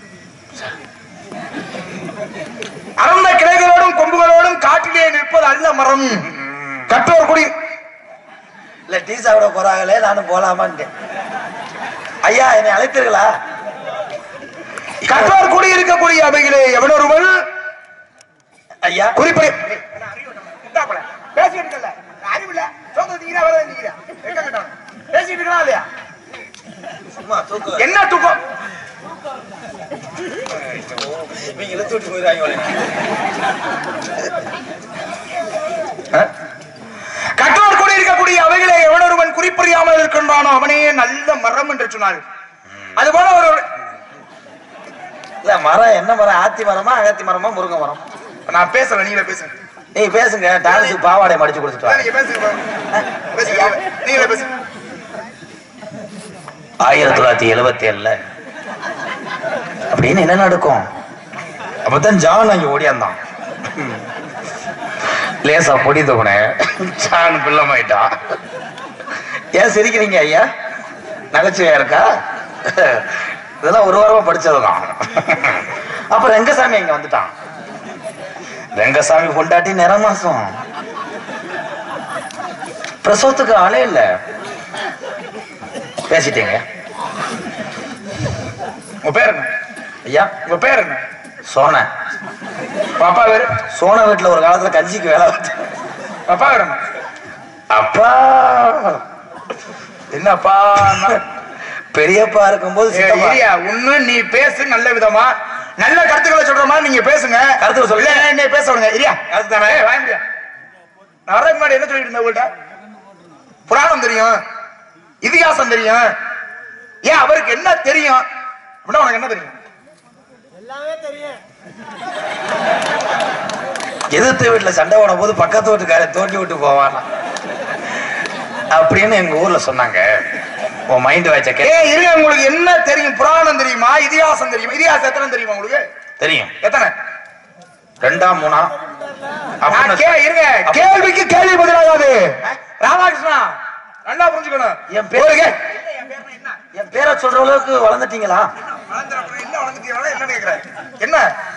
அறந்த கிளைகளோடும் கொம்புகளோடும் காட்டிலே நிற்பது அல்ல மரம் கற்றோர் குடி இல்ல டீ சாப்பிட போறாங்களே நானும் போலாமான்னு ஐயா என்னை அழைத்தீர்களா கற்றோர் குடி இருக்கக்கூடிய அவைகளே எவனொருவன் ஐயா குறிப்பை பேசிட்டு இருக்கல அறிவில்ல சொல்றீங்க பேசிட்டு இருக்கலாம் இல்லையா சும்மா தூக்கு என்ன தூக்கம் இவங்க இழுத்து விட்டு போயிடுவாங்க உடனே. கற்றோர் கூட இருக்கக்கூடிய அவைகளே எவனொருவன் குறிப்பறியாமல் இருக்கின்றானோ அவனே நல்ல மரம் என்று சொன்னார் அதுபோல ஒரு இல்ல மரம் என்ன மரம் ஆத்தி மரமா அகத்தி மரமா முருங்கை மரம் நான் பேசல நீங்களே பேசுங்க நீ பேசுங்க டான்ஸுக்கு பாவாடை மடிச்சு கொடுத்துட்டு வா. நீங்க பேசுங்க பேசுங்க நீங்களே பேசுங்க ஆயிரத்தி தொள்ளாயிரத்தி எழுபத்தி ஏழுல அப்படின்னு என்ன நடக்கும் அப்பதான் ஜான் அங்க ஓடியாந்தான் லேசா பொடி தோணே சான் பிள்ளமாயிட்டான் ஏன் சிரிக்கிறீங்க ஐயா நகைச்சுவையா இருக்கா இதெல்லாம் ஒரு வாரமா படிச்சதுதான் அப்ப ரெங்கசாமி இங்க வந்துட்டான் ரெங்கசாமி பொண்டாட்டி நிற மாசம் பிரசவத்துக்கு ஆளே இல்ல பேசிட்டீங்க உங்க பேர் என்ன ஐயா உங்க பேர் என்ன சோன பாப்பா பேரு சோன வீட்டுல ஒரு காலத்துல கஞ்சிக்கு வேலை பார்த்தேன் பாப்பா பேர் என்ன அப்பா என்னப்பா பெரியப்பா இருக்கும்போது சித்தப்பா. ஒண்ணு நீ பேசு நல்ல விதமா நல்ல கருத்துக்களை சொல்ற மாதிரி நீங்க பேசுங்க கருத்துக்களை சொல்லு. இல்ல, என்னை பேச விடுங்க இரியா கருத்து தானே? ஏய், வாங்க முடியா நான் வர முன்னாடி என்ன சொல்லிட்டு இருந்தேன் உங்கள்ட்ட புராணம் தெரியும் இதிகாசம் தெரியும் ஏன் அவருக்கு என்ன தெரியும் அப்படின்னா உனக்கு என்ன தெரியும் எதிர்த்து வீட்டுல சண்டை போடும் போது பக்கத்து வீட்டுக்காரன் தோண்டி விட்டு போவானா அப்படின்னு எங்க ஊர்ல சொன்னாங்க உன் மைண்ட் வாய்ச்ச கே ஏய் இருங்க உங்களுக்கு என்ன தெரியும் புராணம் தெரியுமா இதிகாசம் தெரியுமா இதிகாசம் எத்தனை தெரியுமா உங்களுக்கு தெரியும் எத்தனை ரெண்டா மூணா நான் அப்படின்னு கே இருங்க கேள்விக்கு கேள்வி பதிலாகாது ராமகிருஷ்ணா நல்லா புரிஞ்சுக்கணும் என் பேரு- ஒரு கே- என் பேரை சொல்ற அளவுக்கு வளர்ந்துட்டீங்களா என்ன வளர்ந்துட்டீங்களா? என்ன கேக்குறேன்? என்ன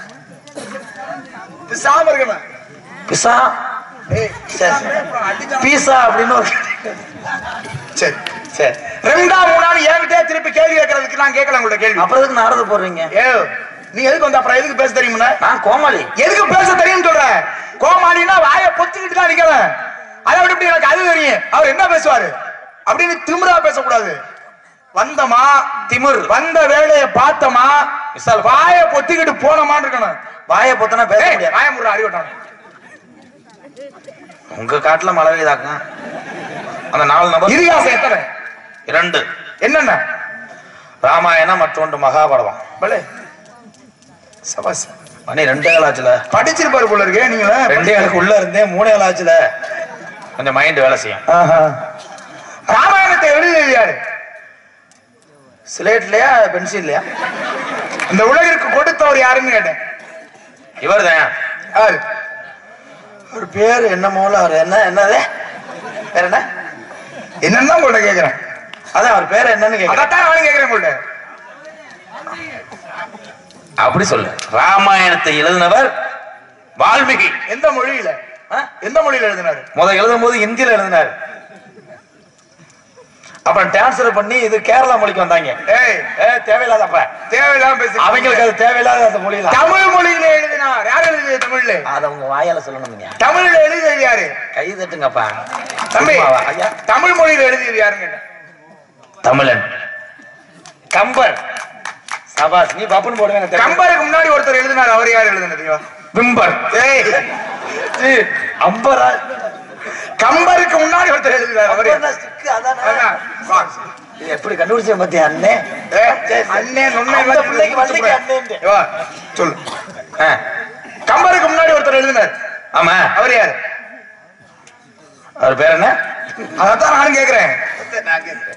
பிசாம இருக்கணும் பிசா ஏய், சரி. அடிச்சா- பீஸா அப்படின்னு ஒரு சரி சரி ரெண்டாம் மூணாவது என்கிட்டே திருப்பி கேள்வி கேட்கறதுக்கு நான் கேட்கல உங்கள்ட்ட கேள்வி அப்புறம் எதுக்கு நாரது போடுறீங்க ஏ நீ எதுக்கு வந்த அப்புறம் எதுக்கு பேச தெரியுமா நான் கோமாளி எதுக்கு பேச தெரியும் சொல்ற கோமாளினா வாயை பொத்திக்கிட்டு தான் நிக்கிறேன் அதை விட இப்படி எனக்கு அது தெரியும் அவர் என்ன பேசுவாரு அப்படின்னு திமிரா பேசக்கூடாது வந்தமா திமிர் வந்த வேலையை பார்த்தமா விசால் வாயை பொத்திக்கிட்டு போனமான்னு இருக்கணும் வாயை பொத்தனா பேச ஏய், முடியாது வாயை முடுற அறிவட்டான் உங்க காட்டுல மழை பெய்தாங்க அந்த நாலு நபர் இதிகாசம் எத்தனை இரண்டு என்னென்ன ராமாயணம் மற்றொன்று மகாபாரதம் பலே சபாஸ் மணி ரெண்டே கால் ஆச்சுல படிச்சிருப்பாரு போல இருக்கே நீங்களா ரெண்டே காலுக்கு உள்ள இருந்தே மூணே கால் ஆச்சுல கொஞ்சம் மைண்ட் வேலை செய்யும் ராமாயணத்தை எழுதியது யாரு ஸ்லேட்லயா பென்சில்லையா இந்த உலகிற்கு கொடுத்தவர் யாருன்னு கேட்டேன் இவர் தான் யாரு ஒரு பேர் என்னமோல அவர் என்ன என்னது வேற என்ன என்னன்னு தான் உங்கள்ட்ட கேக்குறேன் அதான் அவர் பேர் என்னன்னு கேக்குறேன் அதைத்தான் நானும் கேக்குறேன் உங்கள்ட்ட அப்படி சொல்லு ராமாயணத்தை எழுதினவர் வால்மீகி எந்த மொழியில ஆ? எந்த மொழியில எழுதினாரு முத எழுதும் போது ஹிந்தியில எழுதினார் அப்புறம் டிரான்ஸ்ஃபர் பண்ணி இது கேரளா மொழிக்கு வந்தாங்க ஏய் ஏ தேவையில்லாதப்ப தேவையில்லாம பேசி அவங்களுக்கு அது தேவையில்லாத அந்த மொழியில தமிழ் மொழியில எழுதினார் யார் எழுதியது தமிழ்ல அத உங்க வாயால சொல்லணுங்க தமிழ்ல எழுதியது யாரு கை தட்டுங்கப்பா தம்பி சும்மாவா? ஐயா தமிழ் மொழியில எழுதியது யாருங்க தமிழன் கம்பர் சபாஸ் நீ பப்புன்னு போடுவேன் எனக்கு தெரியும். கம்பருக்கு முன்னாடி ஒருத்தர் எழுதினார் அவர் யார் எழுதினது பிம்பர் ஏய் சீ, அம்பரா கம்பருக்கு முன்னாடி ஒருத்தர் எழுதினார் அவர் யார்? அம்பர்னா stick அதானே? அதான். வா. இது எப்படி கண்டுபிடிச்ச பத்தியா அண்ணே ஏ, அண்ணே நொண்ணே அந்த பிள்ளைக்கு வள்ளிக்கு அண்ணேன்ட்டு. வா, சொல்லு ஆ, கம்பருக்கு முன்னாடி ஒருத்தர் எழுதினார் ஆமா அவர் யாரு அவர் பேர் என்ன அதான் நானும் கேக்குறேன் நான் கேக்குறேன்.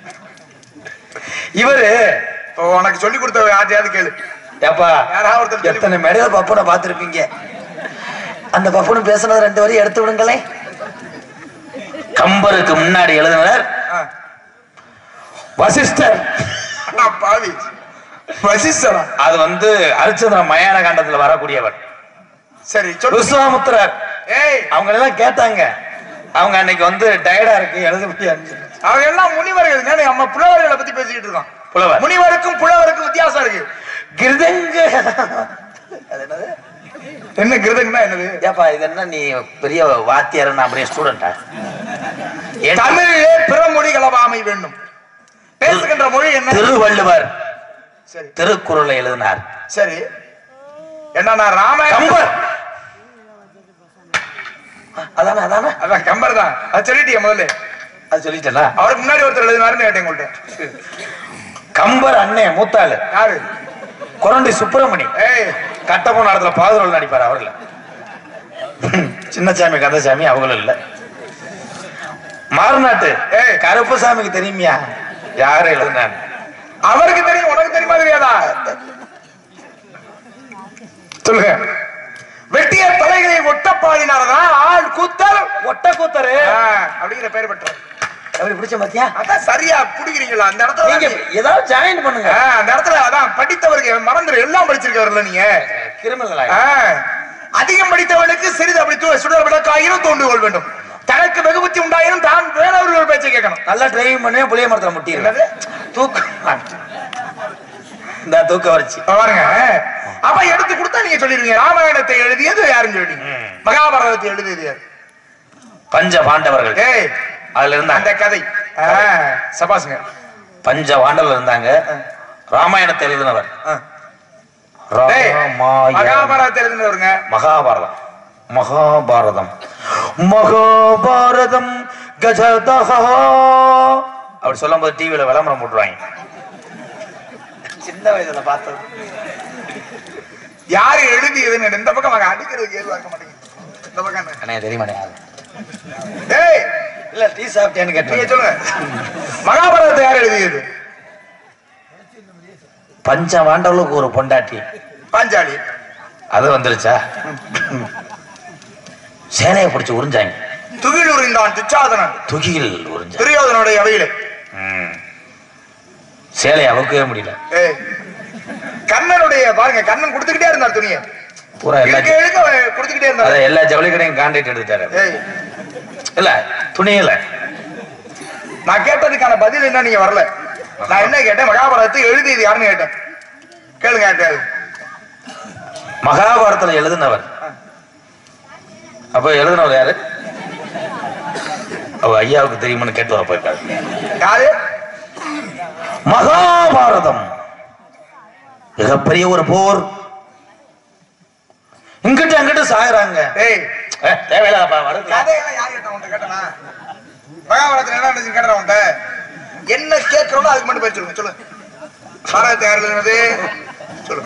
இவரு இப்போ உனக்கு சொல்லி கொடுத்த யார்ட்டையாவது கேளு ஏப்பா யாராவது ஒருத்தர் சொல்லி எத்தனை மேடையில பப்புனை பார்த்திருப்பீங்க அந்த பப்புனு பேசுனது ரெண்டு வரையும் எடுத்து விடுங்களேன் கம்பருக்கு முன்னாடி எழுதினவர் ஆ. வசிஷ்டர் அண்ணா, பாவி வசிஷ்டரா அது வந்து அரிச்சந்திர மயான காண்டத்துல வரக்கூடியவர் சரி சொல்லு விஸ்வாமுத்திரர் ஏய் அவங்க எல்லாம் கேட்டாங்க அவங்க அன்னைக்கு வந்து டயர்டா இருக்கு எழுத முடியாது அவங்க எல்லாம் முனிவர்கள் தானே நம்ம புலவர்களை பத்தி பேசிக்கிட்டு இருக்கோம் புலவர் முனிவருக்கும் புலவருக்கும் வித்தியாசம் இருக்கு கிருதங்க அது என்னது என்ன கிருதங்கன்னா என்னது ஏப்பா இது என்ன நீ பெரிய வாத்தியார் நான் பெரிய ஸ்டூடெண்டா தமிழிலே பிற மொழி கலவாமை வேண்டும் பேசுகின்ற மொழி என்ன திருவள்ளுவர் சரி திருக்குறளை எழுதினார் சரி என்னன்னா ராமாயணம் கம்பர் அதானே அதானே அதான் கம்பர் தான் அது சொல்லிட்டிய முதல்ல அது சொல்லிட்டேனா அவருக்கு முன்னாடி ஒருத்தர் எழுதினாருன்னு கேட்டேன் உங்கள்ட்ட கம்பர் அண்ணே மூத்தாளு யாரு குரண்டி சுப்பிரமணி ஏய் கட்டப்போன இடத்துல பாதுரோல் நடிப்பார் அவர்ல சின்னசாமி கந்தசாமி அவங்களும் இல்ல மாறுநாட்டு ஏய். கருப்பசாமிக்கு தெரியுமியா யாரு எழுதுனாங்க அவருக்கு தெரியும் உனக்கு தெரியுமா தெரியாதா சொல்லுங்க வெட்டிய தலைகளை ஒட்ட பாடினார்தான் ஆள் கூத்தல் ஒட்ட கூத்தரு ஆ, அப்படிங்கிற பெயர் பெற்றார் எப்படி பிடிச்ச பாத்தியா அதான் சரியா புடிக்கிறீங்களா அந்த இடத்துல நீங்க தான் நீ- ஏதாவது ஜாயின் பண்ணுங்க ஆ, அந்த இடத்துல அதான் படித்தவருக்கு மறந்துரு எல்லாம் படிச்சிருக்கவர்ல நீங்க கிரிமினல் ஆ, அதிகம் படித்தவனுக்கு சிறிது அப்படி தூ- சுடர் விளக்காயிரும் தோண்டு கொள் வேண்டும் தனக்கு வெகுபத்தி உண்டாயிரும் தான் வேறொரு பேச்சை கேட்கணும் நல்லா டிரைவிங் பண்ணி புளிய மரத்துல முட்டி என்னது? தூக்கு இந்த தூக்க வரிச்சு இப்ப பாருங்க அப்ப எடுத்து கொடுத்தா நீங்க சொல்லிருவீங்க ராமாயணத்தை எழுதியது யாருன்னு சொல்லிட்டீங்க ம். மகாபாரதத்தை எழுதியது யாரு பஞ்ச பாண்டவர்கள் ஏய் அதுல இருந்தாங்க அந்த கதை ஆ, சபாசுங்க பஞ்ச பாண்டவர்கள் இருந்தாங்க ராமாயணத்தை எழுதினவர் ஆ. டேய், ராமாயணம். மகாபாரதத்தை எழுதினவருங்க மகாபாரதம் மகாபாரதம் மகாபாரதம் கஜதஹா அப்படி சொல்லும்போது டிவியில விளம்பரம் போட்டுருவாங்க சின்ன வயசுல பார்த்தது யாரு எழுதியதுன்னு இந்த பக்கம் வாங்க அடிக்கிறதுக்கு ஏதுவா இருக்க மாட்டேங்குது இந்த பக்கம் என்ன? அண்ணே தெரியுமா டேய் இல்ல டீ சாப்பிட்டேன்னு நீங்க கேட்டீங்க சொல்லுங்க மகாபாரதத்தை யார் எழுதியது பஞ்ச பாண்டவர்களுக்கு ஒரு பொண்டாட்டி பாஞ்சாலி அது வந்துருச்சா சேனையை பிடிச்சு உறிஞ்சாங்க துகில் உரிந்தான் துச்சாதனன் துகில் உறிஞ்ச துரியோதனுடைய அவையில சேலையை அவுக்கவே முடியல ஏய் கண்ணனுடைய பாருங்க கண்ணன் கொடுத்துக்கிட்டே இருந்தார் துணியை பூரா எல்லா இழுக்க இழுக்க அவர் கொடுத்துக்கிட்டே அத இருந்தார் எல்லா ஜவுளி கடையும் கான்ட்ராக்ட் எடுத்துட்டாரு ஏய் இல்ல துணியில நான் கேட்டதுக்கான பதில் என்ன நீங்க வரல நான் என்ன கேட்டேன் மகாபாரதத்தை எழுதியது யாருன்னு கேட்டேன் கேளுங்க கேட்டாரு மகாபாரதத்துல எழுதினவர் அப்ப எழுதினவர் யாரு அவ ஐயாவுக்கு தெரியுமான்னு கேட்டு வர போயிருக்காரு யாரு மகாபாரதம் மிகப்பெரிய ஒரு போர் இங்கிட்டு அங்கிட்டு சாகுறாங்க ஏய் ஏ, தேவையில்லாதப்பா வருது கதையெல்லாம் யார் கேட்டா உன்ட்ட கேட்டனா மகாபாரதத்துல என்ன நடந்துச்சு கேட்டா உன்ட்ட என்ன கேட்கறோம் அதுக்கு மட்டும் பேர் சொல்லுங்க சொல்லுங்க பாரதத்தை யார் எழுதுனது சொல்லுங்க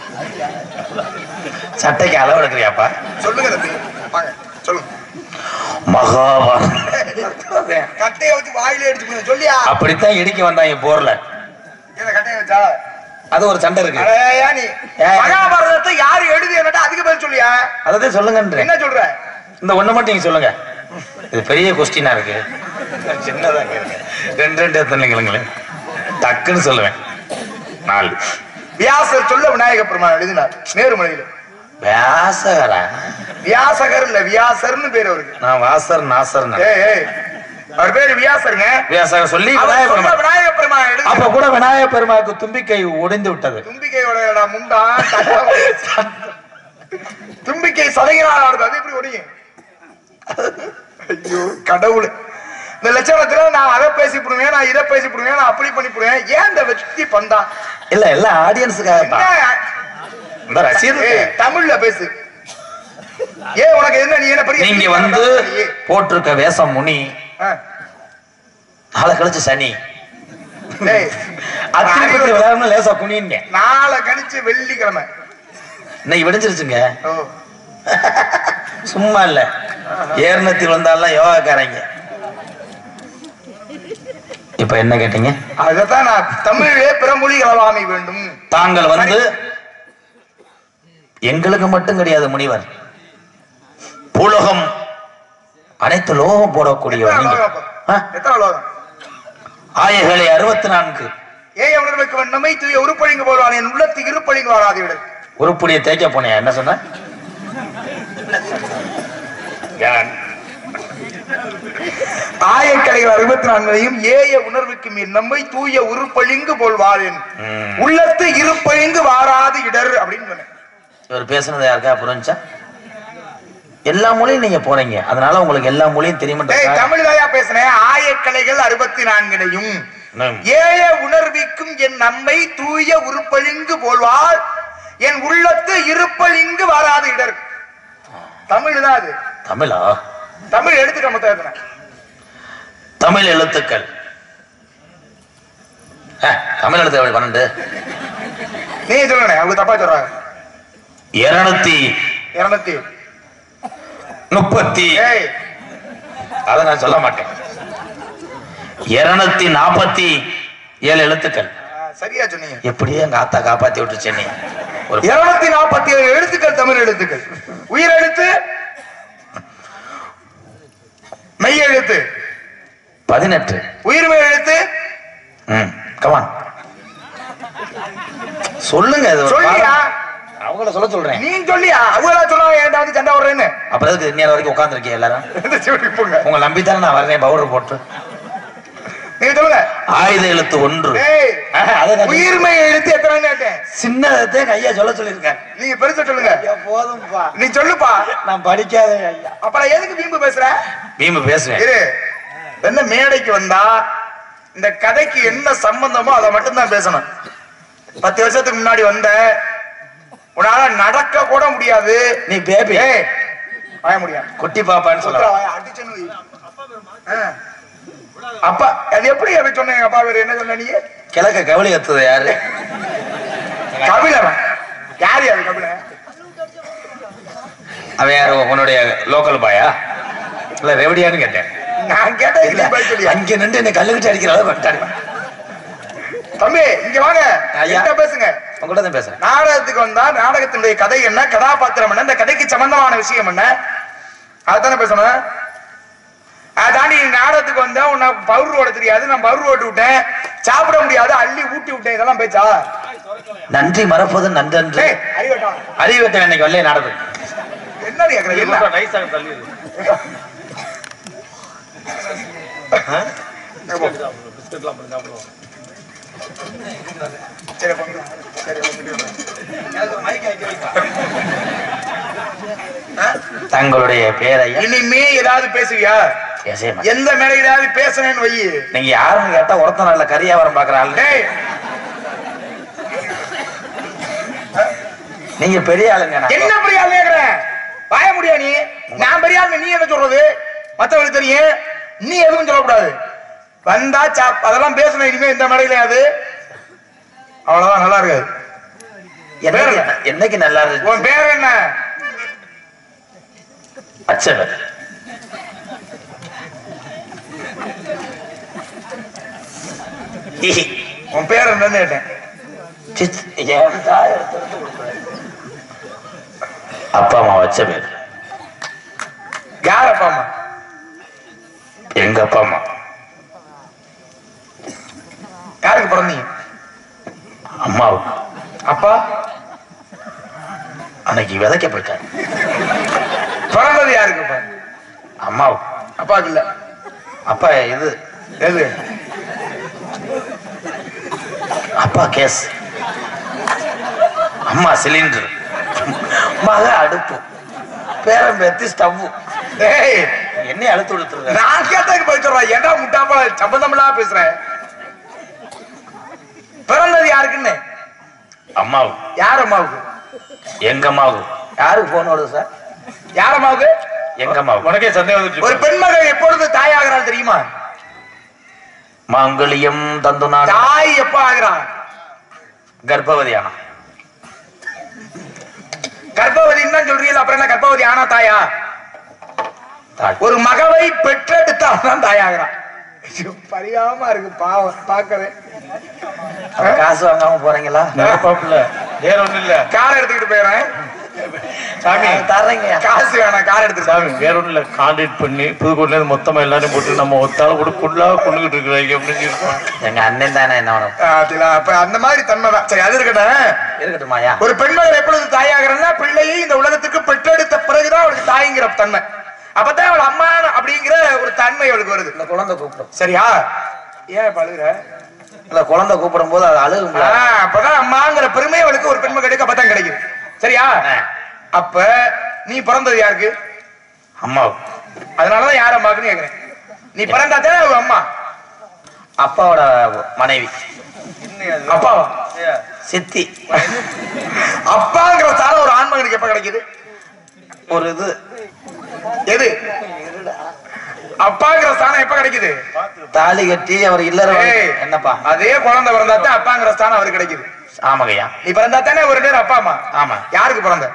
சட்டைக்கு அளவு எடுக்கிறியாப்பா சொல்லுங்க தம்பி வாங்க சொல்லுங்க மகாபாரதம் கட்டையை வச்சு வாயிலே அடிச்சு சொல்லியா அப்படித்தான் இடிக்க வந்தாங்க போர்ல என்ன கட்டையை வச்சா அது ஒரு சண்டை இருக்கு அடையா நீ ஏன்? மகாபாரதத்தை யாரு எழுதிய அதுக்கு பதில் சொல்லியா அததான் சொல்லுங்கன்றேன் என்ன சொல்ற இந்த ஒண்ணு மட்டும் நீங்க சொல்லுங்க இது பெரிய கொஸ்டினா இருக்கு சின்னதா கேளுங்க ரெண்டு ரெண்டு எத்தனை கேளுங்களேன் டக்குன்னு சொல்லுவேன் நாலு வியாசர் சொல்ல விநாயக பெருமான் எழுதினார் நேருமலையில வியாசகரா வியாசகர் இல்ல வியாசர்னு பேர் அவருக்கு நான் வாசர் நாசர் ஏய் ஏய் அவர் பேரு வியாசருங்க வியாசகர் சொல்லி அவர் விநாயகர் சொல்ல பெருமாள். விநாயக பெருமான் எழுதி அப்ப கூட விநாயகர் பெருமாளுக்கு தும்பிக்கை உடைந்து விட்டது தும்பிக்கையோட முண்டா தும்பிக்கை சதங்கினால் ஆடுது அது எப்படி ஒடியும் ஐயோ கடவுள் இந்த லட்சணத்துல நான் அதை பேசி போடுவேன் நான் இதை பேசி போடுவேன் நான் அப்படி பண்ணி போடுவேன் ஏன் இந்த வெற்றி பந்தா இல்ல எல்லாம் ஆடியன்ஸுக்காக என்ன? இந்த ரசிகர் ஏய், தமிழ்ல பேசு ஏன் உனக்கு என்ன நீ என்ன பெரிய நீங்க வந்து போட்டிருக்க வேஷம் முனி ஆ, நாளை கழிச்சு சனி டேய், அத்திரி பத்தி விளையாடணும் லேசா குனிங்க நாளை கழிச்சு வெள்ளிக்கிழமை இன்னைக்கு விடிஞ்சிருச்சுங்க ஓ சும்மா இல்ல ஏர்நத்தி வந்தாலும் யோகாக்காரங்க இப்ப என்ன கேட்டீங்க அதைத்தான் நான் தமிழிலே பிற மொழி கலவாமை வேண்டும் தாங்கள் வந்து எங்களுக்கு மட்டும் கிடையாது முனிவர் பூலோகம் அனைத்து லோகம் போடக்கூடியவர் எத்தனை நீங்க லோகம் அப்ப? ஆ? எத்தனை லோகம் ஆயகளை அறுபத்தி நான்கு ஏய் அவர்களுக்கு நம்மை தூய உருப்பழிங்கு போடுவான் என் உள்ளத்துக்கு இருப்பழிங்கு வராது விடு உருப்படியை தேய்க்க போனியா என்ன சொன்ன யான். ஆயக்கடைகள் அறுபத்தி நான்கையும் ஏய உணர்வுக்கு மீன் நம்மை தூய உருப்பழிங்கு போல்வாரேன் ம். உள்ளத்து இருப்பழிங்கு வாராது இடர் அப்படின்னு சொன்னேன் இவர் பேசுனது யாருக்கா புரிஞ்சா எல்லா மொழியும் நீங்க போறீங்க அதனால உங்களுக்கு எல்லா மொழியும் டேய் தெரியும் தமிழ் தாயா பேசுனேன் ஆயக்கலைகள் அறுபத்தி நான்கினையும் ஏய உணர்விக்கும் என் நம்மை தூய உருப்பழிங்கு போல்வாள் என் உள்ளத்து இருப்பழிங்கு வாராது இடர் தமிழ் தான் அது தமிழா தமிழ் எடுத்துக்க மொத்தம் தமிழ் எழுத்துக்கள் அஹ், தமிழ் எழுத்து எவ்வளவு? பன்னெண்டு நீ சொல்லுங்க அவங்க தப்பா சொல்றாங்க இருநூத்தி இருநூத்தி முப்பத்தி ஏய் அதை நான் சொல்ல மாட்டேன் இருநூத்தி நாற்பத்தி ஏழு எழுத்துக்கள் ஆ, சரியா சொன்னீங்க எப்படியே எங்க ஆத்தா காப்பாத்தி விட்டு சென்னை ஒரு இருநூத்தி நாற்பத்தி ஏழு எழுத்துக்கள் தமிழ் எழுத்துக்கள் உயிர் எழுத்து மெய் எழுத்து பதினெட்டு உயிர்மெய் எழுத்து ம் கமான் சொல்லுங்க இது ஒரு சொல்லியா பாடம். அவங்கள சொல்ல சொல்றேன் நீ சொல்லியா அவங்களா சொன்னாங்க என்கிட்ட வந்து சண்டை விடுறேன்னு அப்புறம் எதுக்கு இன்னும் வரைக்கும் உட்காந்துருக்கீங்க எல்லாரும் சொல்லி போங்க உங்களை நம்பித்தானே நான் வரேன் பவுடர் போட்டு நீங்க சொல்லுங்க ஆயுத எழுத்து ஒன்று ஏய் ஆஹா, அதை நான் உயிர்மெய் எழுத்து எத்தனை கேட்டேன் சின்னதத்தை ஐயா சொல்ல சொல்லியிருக்கேன் நீங்க பெருசா சொல்லுங்க போதும்பா நீ சொல்லுப்பா நான் படிக்காத ஐயா அப்புறம் எதுக்கு வீம்பு பேசுற மீம்பு பேசுவேன் இரு என்ன மேடைக்கு வந்தா இந்த கதைக்கு என்ன சம்பந்தமோ அதை மட்டும்தான் பேசணும் பத்து வருஷத்துக்கு முன்னாடி வந்த உன்னால நடக்க கூட முடியாது நீ பேபி ஏய் வாய முடியாது குட்டி பாப்பான்னு சொல்ல அப்பா அது எப்படி அப்படி சொன்னீங்க அப்பா வேற என்ன சொன்ன நீ கிழக்க கவலி கத்துது யாரு கபிலவன் யாரு அது கபில அவன் யாரு உன்னுடைய லோக்கல் பாயா இல்ல ரெவடியான்னு கேட்டேன் நான் கேட்டேன் இல்ல நீ பதில் சொல்லியா அங்க நின்று என்ன கல்லுக்கிட்டு அடிக்கிற அளவுக்கு வந்துட்டாரு தம்பி இங்க வாங்க ஐயா. என்கிட்ட பேசுங்க உங்கள்கிட்ட தான் பேசுறேன் நாடகத்துக்கு வந்தா நாடகத்தினுடைய கதை என்ன கதாபாத்திரம் என்ன இந்த கதைக்கு சம்பந்தமான விஷயம் என்ன அதுதானே பேசணும் அதை தாண்டி நீ நாடகத்துக்கு வந்தா உன்னை பவுர் ஓட தெரியாது நான் பவுர் ஓட்டு விட்டேன் சாப்பிட முடியாது அள்ளி ஊட்டி விட்டேன் இதெல்லாம் பேச்சா நன்றி மறப்பது நன்றன்று டேய், அறிவட்டம் அறிவட்டம் இன்னைக்கு வரலையே நாடகம் என்ன கேக்குறது என்ன சரி பங்கு. சரி பங்கு. தங்களுடைய பேரையா இனிமே ஏதாவது பேசுவியா பேசவே மாட்டேன். எந்த மேடையிலாவது பேசுனேன்னு வை நீங்க யாருன்னு கேட்டா ஒருத்த நாள்ல கரியாவரம் பாக்குற ஆளு டேய் நீங்க பெரிய ஆளுங்க நான். என்ன பெரிய ஆள் கேக்குறேன் வாய முடியா நீ நான் பெரிய ஆள் நீ என்ன சொல்றது மத்தவங்களுக்கு தெரியும் நீ எதுவும் சொல்லக்கூடாது வந்தா சாப் அதெல்லாம் பேசணும் இனிமே இந்த மேடையில அது அவ்வளவுதான் நல்லா இருக்காது என்னைக்கு என்னைக்கு நல்லா இருந்துச்சு உன் பேர் என்ன அச்சவர் ஹிஹி. உன் பேர் என்னன்னு கேட்டேன் சித், என் தாய் எடுத்து கொடுக்குறேன். அப்பா அம்மா வச்ச பேர் அப்பா அம்மா எங்க அப்பா அம்மா யாருக்கு பிறந்தீங்க அம்மாவுக்கு அப்பா அன்னைக்கு விதைக்கப்பட்டார் பிறந்தது யாருக்கு அப்பா அம்மாவுக்கு அப்பாவுக்கு இல்ல அப்பா இது எது அப்பா கேஸ் அம்மா சிலிண்டர் மக அடுப்பு பேரன் பேத்தி ஸ்டவ் ஏய் என்ன அழுத்து கொடுத்துருக்க நான் கேட்டதுக்கு போய் சொல்றேன் ஏன்டா முட்டாப்பா சம்பந்தம் இல்லாம பேசுறேன் பிறந்தது யாருக்குன்னு அம்மாவுக்கு யார் அம்மாவுக்கு எங்க அம்மாவுக்கு யாருக்கு போன் வருது சார் யார் அம்மாவுக்கு எங்க அம்மாவுக்கு உனக்கே சந்தேகம் வந்துருச்சு ஒரு பெண்மகள் எப்பொழுது தாய் ஆகிறாள் தெரியுமா மாங்கல்யம் தந்து நான் தாய் எப்ப ஆகிறான் கர்ப்பவதியானா கர்ப்பவதின்னு தான் சொல்றீங்க அப்புறம் என்ன கர்ப்பவதி ஆனா தாயா தாய். ஒரு மகவை பெற்றெடுத்தால் தான் தாயாகிறான் ஐயோ, பரிதாபமா இருக்கு பாவம் பார்க்கவே அப்ப காசு வாங்காம போறீங்களா நடப்பாப்புல வேற ஒண்ணும் இல்ல கார் எடுத்துக்கிட்டு போயிடுறேன் சாமி தர்றீங்க காசு வேணாம் கார் எடுத்துட்டு சாமி வேற ஒண்ணும் இல்ல கான்டாக்ட் பண்ணி புதுக்கோட்ல இருந்து மொத்தமா எல்லாரும் போட்டு நம்ம ஒத்தால கூட ஃபுல்லா கொண்டுகிட்டு இருக்கிறாங்க அப்படின்னு இருக்கோம் எங்க அண்ணன் தானே என்ன வேணும் ஆ, அதுல அப்ப அந்த மாதிரி தன்மை தான் சரி அது இருக்கட்டும் இருக்கட்டுமாயா ஒரு பெண்மகள் எப்பொழுது தாயாகிறன்னா பிள்ளையை இந்த உலகத்துக்கு பெற்றெடுத்த பிறகுதான் அவளுக்கு தாய்ங்கிற தன்மை அப்பதான் அவள் அம்மா அப்படிங்கிற ஒரு தன்மை அவளுக்கு வருது இந்த குழந்தை கூப்பிடும் சரியா ஏன் இப்ப அழுகுற இல்ல குழந்தை கூப்பிடும் போது அது அழுகும் ஆ, அப்பதான் அம்மாங்கிற பெருமை அவளுக்கு ஒரு பெண்மகளுக்கு அப்பதான் கிடைக்குது சரியா ஆ. அப்ப நீ பிறந்தது யாருக்கு அம்மாவுக்கு அதனாலதான் யார் அம்மாக்குன்னு கேக்குறேன் நீ பிறந்தா தானே அவ அம்மா அப்பாவோட மனைவி அப்பாவா சித்தி அப்பாங்கிற ஸ்தானம் ஒரு ஆண்மகனுக்கு எப்ப கிடைக்குது ஒரு இது எது அப்பாங்கிற ஸ்தானம் எப்ப கிடைக்குது தாலி கட்டி அவர் இல்லற ஏய், என்னப்பா அதே குழந்தை பிறந்தா தான் அப்பாங்கிற ஸ்தானம் அவருக்கு கிடைக்குது ஆமாங்கய்யா நீ பிறந்தா தானே ஒரு நேரம் அப்பா அம்மா ஆமா யாருக்கு பிறந்த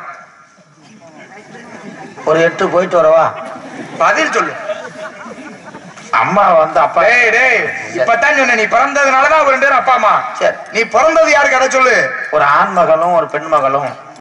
ஒரு எட்டு போயிட்டு வரவா பதில் சொல்லு அம்மா வந்து அப்பா டேய் டேய் இப்பதான் சொன்ன நீ பிறந்ததுனாலதான் ஒரு நேரம் அப்பா அம்மா சரி நீ பிறந்தது யாருக்கு அதை சொல்லு ஒரு ஆண் மகளும் ஒரு பெண் மகளும்